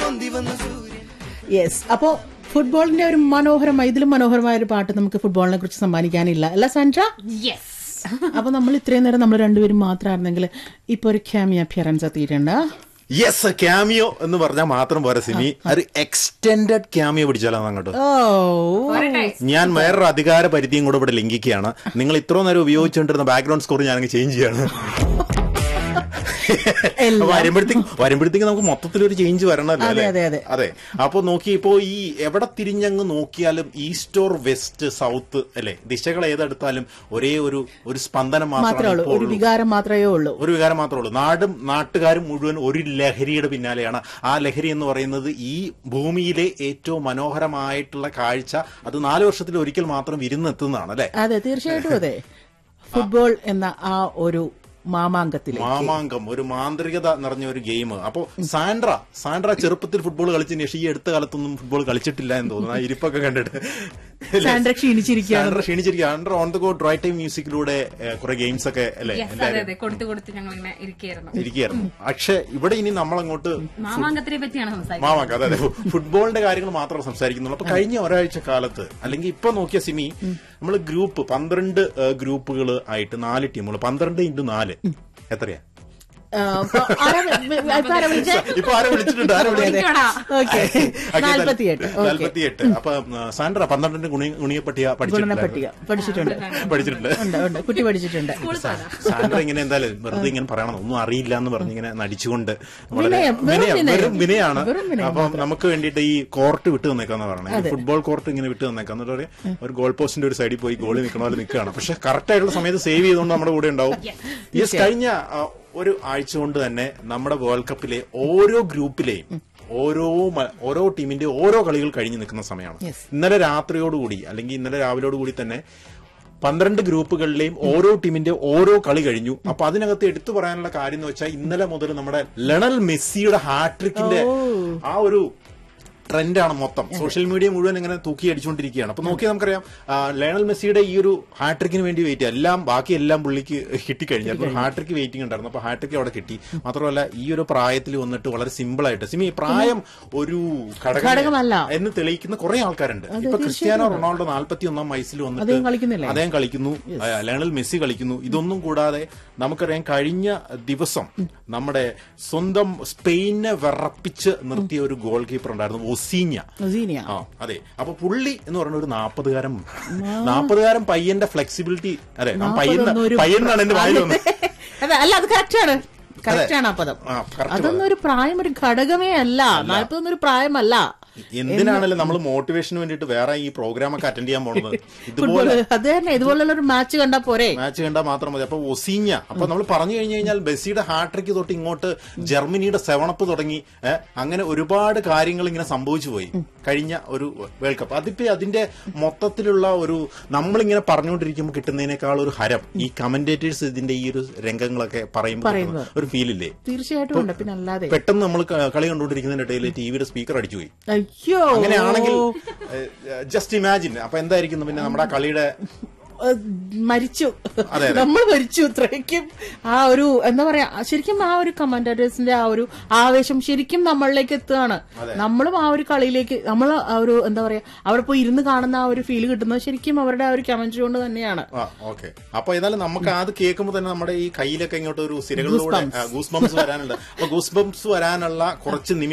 Yes അപ്പോ ഫുട്ബോളിന്റെ ഒരു മനോഹരമായ ഇതിലും മനോഹരമായ ഒരു പാട്ട് നമുക്ക് ഫുട്ബോളിനെ കുറിച്ച് സമ്മാനിക്കാനില്ല അല്ല സൻഡ്ര യെസ് അപ്പൊ നമ്മൾ ഇത്രയും നേരം നമ്മൾ രണ്ടുപേരും മാത്രമായിരുന്നെങ്കിൽ ഇപ്പൊ ഒരു ക്യാമി അപ്പിയറൻസ് എത്തിയിട്ടുണ്ട് യെസ് ക്യാമിയോ എന്ന് പറഞ്ഞാൽ മാത്രം പോരാ സിമി ഒരു എക്സ്റ്റെൻഡഡ് ക്യാമിയോ പിടിച്ചാലോ അങ്ങോട്ട് ഓ ഞാൻ വേറൊരു അധികാര പരിധിയും കൂടെ ഇവിടെ ലംഘിക്കുകയാണ് നിങ്ങൾ ഇത്രയും നേരം ഉപയോഗിച്ചുകൊണ്ടിരുന്ന ബാക്ക്ഗ്രൗണ്ട് സ്കോർ ഞാനങ്ങ് ചേഞ്ച് ചെയ്യാണ് എല്ലാം. വരുമ്പോഴത്തേക്ക് വരുമ്പോഴത്തേക്ക് നമുക്ക് മൊത്തത്തിൽ ഒരു ചേഞ്ച് വരണമല്ലോ അതെ, അല്ലേ അതെ, അതെ. അതെ അപ്പൊ നോക്കി ഇപ്പോ ഈ എവിടെ തിരിഞ്ഞങ്ങ് നോക്കിയാലും ഈസ്റ്റ് ഓർ വെസ്റ്റ് സൗത്ത് അല്ലെ ദിശകൾ ഏതെടുത്താലും ഒരേ ഒരു ഒരു സ്പന്ദനം മാത്രമേ മാത്രമാണ് ഉള്ളൂ ഇപ്പോൾ ഒരു ഉള്ളൂ. വികാരം മാത്രമേ ഉള്ളൂ ഒരു വികാരം മാത്രമേ ഉള്ളൂ നാടും നാട്ടുകാരും മുഴുവൻ ഒരു ലഹരിയുടെ പിന്നാലെയാണ് ആ ലഹരി എന്ന് പറയുന്നത് ഈ ഭൂമിയിലെ ഏറ്റവും മനോഹരമായിട്ടുള്ള കാഴ്ച അത് നാല് വർഷത്തിൽ ഒരിക്കൽ മാത്രം വിരുന്നെത്തുന്നതാണ് അല്ലെ അതെ തീർച്ചയായിട്ടും അതെ ഫുട്ബോൾ എന്ന ആ ഒരു മാമാങ്കത്തിലേക്ക് മാമാങ്കം ഒരു മാന്ത്രികത നിറഞ്ഞ ഒരു ഗെയിം അപ്പോ സാൻഡ്ര സാൻഡ്ര ചെറുപ്പത്തിൽ ഫുട്ബോൾ കളിച്ചതിന് ശേഷം ഈ അടുത്ത കാലത്തൊന്നും ഫുട്ബോൾ കളിച്ചിട്ടില്ല എന്ന് തോന്നുന്നു ആ ഇരിപ്പൊക്കെ കണ്ടിട്ട് സാൻഡ്ര ക്ഷീണിച്ചിരിക്കുകയാണ് സാൻഡ്ര ക്ഷീണിച്ചിരിക്കുക Sandra on the go dry time മ്യൂസിക്കിലൂടെ കുറെ ഗെയിംസ് ഒക്കെ അല്ലെ യെസ് അതെ അതെ കൊടുത്തു കൊടുത്ത് ഞങ്ങൾ ഇങ്ങനെ ഇരിക്കുകയായിരുന്നു ഇരിക്കുകയായിരുന്നു പക്ഷെ ഇവിടെ ഇനി നമ്മളങ്ങോട്ട് മാമാങ്കത്തിനെ പറ്റിയാണ് സംസാരിക്കുന്നത് മാമാക്ക അതെ അതെ ഫുട്ബോളിന്റെ കാര്യങ്ങൾ മാത്രം സംസാരിക്കുന്നുള്ളൂ അപ്പൊ കഴിഞ്ഞ ഒരാഴ്ച കാലത്ത് അല്ലെങ്കിൽ ഇപ്പൊ നോക്കിയ സിമി നമ്മൾ ഗ്രൂപ്പ് പന്ത്രണ്ട് ഗ്രൂപ്പുകൾ ആയിട്ട് നാല് ടീമുകൾ പന്ത്രണ്ട് ഇൻറ്റു നാല് എത്രയാ ആ, അപ്പൊ ആരാ വി- വി- ഇപ്പൊ ആരാ വിളിച്ചേ? ഇപ്പൊ ആരെ വിളിച്ചിട്ടുണ്ട് ആരെ വിളിക്കടാ. ഓക്കെ നാല്പത്തിയെട്ട് ഓക്കെ നാല്പത്തിയെട്ട് അപ്പൊ ആ, സാൻഡ്ര പന്ത്രണ്ടിന്റെ ഗുണി- ഗുണിയപ്പട്ടിക ഗുണന പഠിച്ചിട്ടുണ്ട് പട്ടിക പഠിച്ചിട്ടുണ്ട് പഠിച്ചിട്ടുണ്ട് ഉണ്ട് ഉണ്ട് കുട്ടി പഠിച്ചിട്ടുണ്ട് സ്കൂളിൽ പോയതാ സാൻഡ്ര ഇങ്ങനെ എന്തായാലും വെറുതെ ഇങ്ങനെ പറയണം ഒന്നും അറിയില്ല എന്ന് പറഞ്ഞ് ഇങ്ങനെ നടിച്ചുകൊണ്ട് വിനയം, വെറും വിനയം, വിനയം. വെറും വിനയാണ് വെറും വിനയം അപ്പൊ നമുക്ക് വേണ്ടിയിട്ട് ഈ കോർട്ട് വിട്ട് തന്നേക്കാന്ന് പറയണേ ഫുട്ബോൾ കോർട്ട് ഇങ്ങനെ വിട്ട് തന്നേക്കാം എന്നിട്ട് പറയാം ഒരു ഗോൾ പോസ്റ്റിന്റെ ഒരു സൈഡിൽ പോയി ഗോളി നിൽക്കണ പോലെ നിൽക്കുകയാണ് പക്ഷെ കറക്റ്റ് ആയിട്ടുള്ള സമയത്ത് സേവ് ചെയ്തുകൊണ്ട് നമ്മുടെ കൂടെ ഉണ്ടാവും യെസ് കഴിഞ്ഞ ആ, ഒരു ആഴ്ച കൊണ്ട് തന്നെ നമ്മുടെ വേൾഡ് കപ്പിലെ ഓരോ ഗ്രൂപ്പിലെയും ഓരോ മ- ഓരോ ടീമിന്റെ ഓരോ കളികൾ കഴിഞ്ഞു നിൽക്കുന്ന സമയമാണ് Yes. ഇന്നലെ രാത്രിയോടുകൂടി അല്ലെങ്കിൽ ഇന്നലെ രാവിലെയോടുകൂടി തന്നെ പന്ത്രണ്ട് ഗ്രൂപ്പുകളിലെയും ഓരോ ടീമിന്റെ ഓരോ കളി കഴിഞ്ഞു അപ്പൊ അതിനകത്ത് എടുത്തു പറയാനുള്ള കാര്യം എന്ന് വെച്ചാൽ ഇന്നലെ മുതൽ നമ്മുടെ ലണൽ മെസ്സിയുടെ ഹാട്രിക്കിന്റെ ആ ഒരു ട്രെൻഡാണ് മൊത്തം സോഷ്യൽ മീഡിയ മുഴുവൻ ഇങ്ങനെ തൂക്കി അടിച്ചുകൊണ്ടിരിക്കുകയാണ് അപ്പൊ നോക്കി നമുക്കറിയാം ആ, ലയണൽ മെസ്സിയുടെ ഈ ഒരു ഹാട്രിക്കിന് വേണ്ടി വെയിറ്റ് എല്ലാം ബാക്കി എല്ലാം പുള്ളിക്ക് കിട്ടിക്കഴിഞ്ഞു അപ്പൊ ഹാട്രിക്ക് വെയിറ്റിംഗ് ഉണ്ടായിരുന്നു അപ്പൊ ഹാട്രിക്ക് അവിടെ കിട്ടി മാത്രമല്ല ഈ ഒരു പ്രായത്തിൽ വന്നിട്ട് വളരെ സിമ്പിൾ ആയിട്ട് സിമി പ്രായം ഒരു ഘടകം ഘടകമല്ല. എന്ന് തെളിയിക്കുന്ന കുറെ ആൾക്കാരുണ്ട് ഇപ്പൊ ക്രിസ്ത്യാനോ റൊണാൾഡോ നാൽപ്പത്തി ഒന്നാം വയസ്സിൽ വന്നിട്ട് അദ്ദേഹം കളിക്കുന്നില്ലേ? അദ്ദേഹം കളിക്കുന്നു ആ, ലയണൽ മെസ്സി കളിക്കുന്നു ഇതൊന്നും കൂടാതെ നമുക്കറിയാം കഴിഞ്ഞ ദിവസം നമ്മുടെ സ്വന്തം സ്പെയിനെ വിറപ്പിച്ച് നിർത്തിയ ഒരു ഗോൾ കീപ്പർ ഉണ്ടായിരുന്നു ഒസീഞ്ഞ ഒസീനിയ ആ അതെ അപ്പൊ പുള്ളി എന്ന് പറയുന്ന ഒരു നാപ്പതുകാരൻ നാപ്പതുകാരൻ പയ്യന്റെ ഫ്ലെക്സിബിലിറ്റി അതെ ആ പയ്യൻ നാപ്പതൊന്നും ഒരു- പയ്യനാണ് എന്റെ വായിൽ വന്നത് അതെ അല്ല അത് കറക്റ്റ് ആണ് കറക്റ്റ് ആണ് ആ പദം ആ, correct അതൊന്നും ഒരു പ്രായം ഒരു ഘടകമേ അല്ല നാൽപ്പതൊന്നും ഒരു പ്രായമല്ല എന്തിനാണല്ലോ നമ്മൾ മോട്ടിവേഷന് വേണ്ടിയിട്ട് വേറെ ഈ പ്രോഗ്രാം ഒക്കെ അറ്റൻഡ് ചെയ്യാൻ പോകുന്നത് ഫുട്ബോൾ ഇതുപോലെ അത് തന്നെ ഇതുപോലുള്ള ഒരു മാച്ച് കണ്ടാ പോരെ മാച്ച് കണ്ടാൽ മാത്രം മതി അപ്പൊ ഒസീഞ്ഞ അപ്പൊ നമ്മൾ പറഞ്ഞു കഴിഞ്ഞു കഴിഞ്ഞാൽ മെസ്സിയുടെ ഹാട്രിക്ക് തൊട്ട് ഇങ്ങോട്ട് ജർമ്മനിയുടെ സെവണപ്പ് തുടങ്ങി ഏ, അങ്ങനെ ഒരുപാട് കാര്യങ്ങൾ ഇങ്ങനെ സംഭവിച്ചു പോയി കഴിഞ്ഞ ഒരു വേൾഡ് കപ്പ് അതിപ്പോ അതിന്റെ മൊത്തത്തിലുള്ള ഒരു നമ്മളിങ്ങനെ പറഞ്ഞുകൊണ്ടിരിക്കുമ്പോൾ കിട്ടുന്നതിനേക്കാൾ ഒരു ഹരം ഈ കമന്റേറ്റേഴ്സ് ഇതിന്റെ ഈ ഒരു രംഗങ്ങളൊക്കെ പറയുമ്പോൾ പറയുന്നത്. കിട്ടുന്ന ഒരു ഫീലില്ലേ തീർച്ചയായിട്ടും ഉണ്ട് പിന്നെ അല്ലാതെ പെട്ടെന്ന് നമ്മൾ കളി കണ്ടുകൊണ്ടിരിക്കുന്നതിന്റെ ഇടയിൽ ടിവിയുടെ സ്പീക്കർ അടിച്ചുപോയി അയ്യോ അങ്ങനെയാണെങ്കിൽ ജസ്റ്റ് ഇമാജിൻ അപ്പൊ എന്തായിരിക്കും പിന്നെ നമ്മുടെ ആ കളിയുടെ ഏഹ്, മരിച്ചു അതെ. നമ്മൾ മരിച്ചു ഇത്രയ്ക്കും ആ ഒരു എന്താ പറയാ ശരിക്കും ആ ഒരു കമന്റേറ്റേഴ്സിന്റെ ആ ഒരു ആവേശം ശരിക്കും നമ്മളിലേക്ക് എത്തുകയാണ് നമ്മളും ആ ഒരു കളിയിലേക്ക് നമ്മൾ ആ ഒരു എന്താ പറയാ അവിടെ പോയി ഇരുന്ന് കാണുന്ന ആ ഒരു ഫീൽ കിട്ടുന്നത് ശരിക്കും അവരുടെ ആ ഒരു കമന്ററി കൊണ്ട് തന്നെയാണ് ആ ഓക്കെ അപ്പൊ ഏതായാലും നമുക്ക് അത് കേൾക്കുമ്പോൾ തന്നെ നമ്മുടെ ഈ കയ്യിലൊക്കെ ഇങ്ങോട്ട് ഒരു സിരകളിലൂടെ ഗൂസ് ബംസ് വരാനുണ്ട് അപ്പൊ ഗൂസ് ബംസ് വരാനുള്ള കുറച്ച് നിമിഷം